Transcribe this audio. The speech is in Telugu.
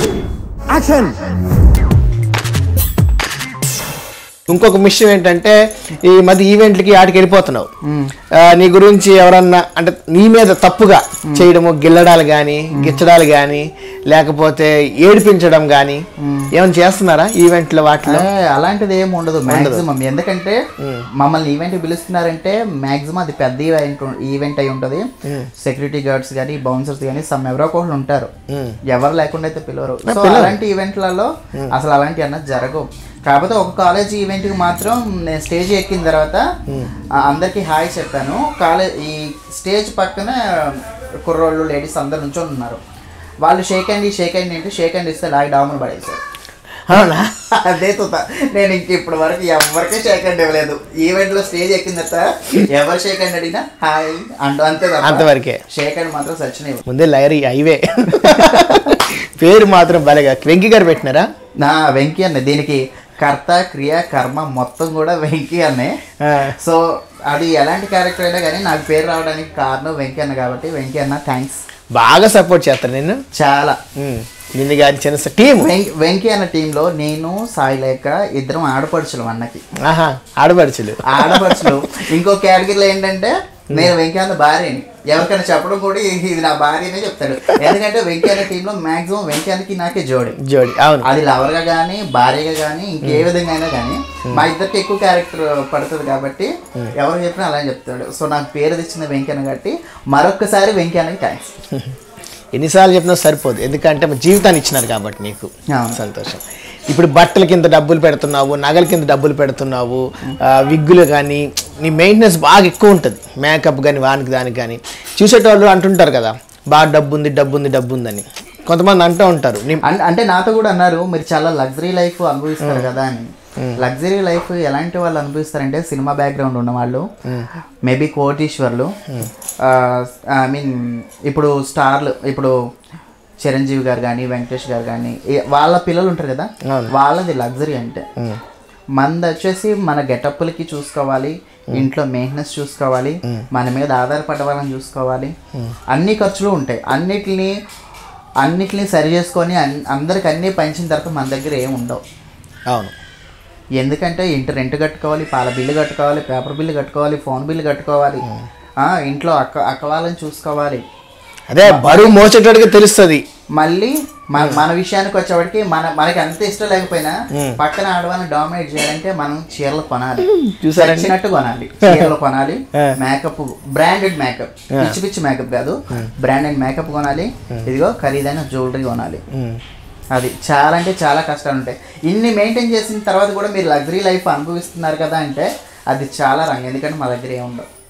యాక్షన్ ఇంకొక విషయం ఏంటంటే ఈ మధ్య ఈవెంట్లకి ఆడికి వెళ్ళిపోతున్నావు ఆ, నీ గురించి ఎవరన్నా అంటే నీ మీద తప్పుగా చేయడము గిల్లడాలు కానీ గిచ్చడాలు కానీ లేకపోతే ఏడిపించడం కానీ ఏమైనా చేస్తున్నారా ఈవెంట్లో వాటిలో ఏ, అలాంటిది ఏమి ఉండదు మాక్సిమం ఎందుకంటే మమ్మల్ని ఈవెంట్ పిలుస్తున్నారంటే మాక్సిమం అది పెద్ద ఈవెంట్ ఈవెంట్ అయి ఉంటుంది సెక్యూరిటీ గార్డ్స్ కానీ బౌన్సర్స్ కానీ సమ్ ఎవరో ఒకళ్ళు ఉంటారు ఎవరు లేకుండా అయితే పిలవరు సో అలాంటి ఈవెంట్లలో అసలు అలాంటి అన్నది జరగవు కాకపోతే ఒక కాలేజ్ ఈవెంట్కి మాత్రం నేను స్టేజ్ ఎక్కిన తర్వాత ఆ, అందరికీ హాయ్ చెప్పాను కాలేజ్ ఈ స్టేజ్ పక్కన కుర్రోళ్ళు లేడీస్ అందరు నుంచొని ఉన్నారు వాళ్ళు షేక్ హ్యాండ్ షేక్ హ్యాండ్ ఏంటి షేక్ హ్యాండ్ ఇస్తే లాగి డాములు పడేసారు అవునా అదే తుత నేను ఇంక ఇప్పటి వరకు ఎవరికే షేక్ హ్యాండ్ ఇవ్వలేదు ఈవెంట్ లో స్టేజ్ ఎక్కిన తర్వాత ఎవరు షేక్ హ్యాండ్ అడిగినా హాయ్ అంటూ అంతే తప్ప అంతవరకే షేక్ హ్యాండ్ మాత్రం సచిన ముందే లైరీ హైవే పేరు మాత్రం భలేగా వెంకి గారు పెట్టినారా నా వెంకీ అన్న దీనికి కర్త క్రియ కర్మ మొత్తం కూడా వెంకీ అన్నే ఆ, సో అది ఎలాంటి క్యారెక్టర్ అయినా కానీ నాకు పేరు రావడానికి కారణం వెంకీ అన్న కాబట్టి వెంకీ అన్న థ్యాంక్స్ బాగా సపోర్ట్ చేస్తారు నేను చాలా నిన్ను గారి చిన్న టీం వెం- వెంకీ అన్న టీంలో నేను సాయి లేక ఇద్దరం ఆడపడుచులు అన్నకి ఆహా ఆడపడుచులు ఆడపడుచులు ఇంకో కేటగిరీలో ఏంటంటే నేను వెంకయ్య భార్యని ఎవరికైనా చెప్పడం కూడా ఇది ఇది నా భార్యనే చెప్తాడు ఎందుకంటే వెంకయ్య టీంలో మాక్సిమం వెంకయ్యకి నాకే జోడి జోడి అవును అది లవర్గా కానీ భార్యగా కానీ ఇంకే విధంగా అయినా కానీ మా ఇద్దరికి ఎక్కువ క్యారెక్టర్ పడుతుంది కాబట్టి ఎవరు చెప్పినా అలా చెప్తాడు సో నాకు పేరు తెచ్చిన వెంకయ్య కాబట్టి మరొక్కసారి వెంకయ్యకి థ్యాంక్స్ ఎన్నిసార్లు చెప్పినా సరిపోదు ఎందుకంటే మా జీవితాన్ని ఇచ్చినారు కాబట్టి నీకు అవును. సంతోషం ఇప్పుడు బట్టల కింద డబ్బులు పెడుతున్నావు నగల కింద డబ్బులు పెడుతున్నావు ఆ, విగ్గులు కానీ నీ మెయింటెనెన్స్ బాగా ఎక్కువ ఉంటుంది మేకప్ కానీ వానికి దానికి కానీ చూసేటోళ్ళు అంటుంటారు కదా బాగా డబ్బు ఉంది డబ్బు ఉంది డబ్బు ఉందని కొంతమంది అంటూ ఉంటారు నీ అన్- అంటే నాతో కూడా అన్నారు మీరు చాలా లగ్జరీ లైఫ్ అనుభవిస్తారు కదా అని లగ్జరీ లైఫ్ ఎలాంటి వాళ్ళు అనుభవిస్తారంటే సినిమా బ్యాక్గ్రౌండ్ ఉన్న వాళ్ళు మేబీ కోటీశ్వర్లు ఐ మీన్ ఇప్పుడు స్టార్లు ఇప్పుడు చిరంజీవి గారు కానీ వెంకటేష్ గారు కానీ ఏ- వాళ్ళ పిల్లలు ఉంటారు కదా వాళ్ళది లగ్జరీ అంటే మనది వచ్చేసి మన గెటప్పులకి చూసుకోవాలి ఇంట్లో మెయింటెనెన్స్ చూసుకోవాలి మన మీద ఆధారపడ్డ వాళ్ళని చూసుకోవాలి అన్ని ఖర్చులు ఉంటాయి అన్నిటిని అన్నిటిని సరి చేసుకొని అన్- అందరికి అన్నీ పంచిన తర్వాత మన దగ్గర ఏమి ఉండవు అవును ఎందుకంటే ఇంటి రెంట్ కట్టుకోవాలి పాల బిల్లు కట్టుకోవాలి పేపర్ బిల్లు కట్టుకోవాలి ఫోన్ బిల్లు కట్టుకోవాలి ఆ, ఇంట్లో అక్క అక్క వాళ్ళని చూసుకోవాలి అదే బరువు మోసేటోడికి తెలుస్తుంది మళ్ళీ మన మన విషయానికి వచ్చేవాడికి మన మనకి అంత ఇష్టం లేకపోయినా పక్కన ఆడవాళ్ళని డామినేట్ చేయాలంటే మనం చీరలు కొనాలి చూసారండి? నచ్చినట్టు కొనాలి చీరలు కొనాలి మేకప్ బ్రాండెడ్ మేకప్ పిచ్చి పిచ్చి మేకప్ కాదు బ్రాండెడ్ మేకప్ కొనాలి ఇదిగో ఖరీదైన జ్యువెలరీ కొనాలి అది చాలా అంటే చాలా కష్టాలు ఉంటాయి ఇన్ని మెయింటైన్ చేసిన తర్వాత కూడా మీరు లగ్జరీ లైఫ్ అనుభవిస్తున్నారు కదా అంటే అది చాలా రంగు ఎందుకంటే మా దగ్గర ఏముండవు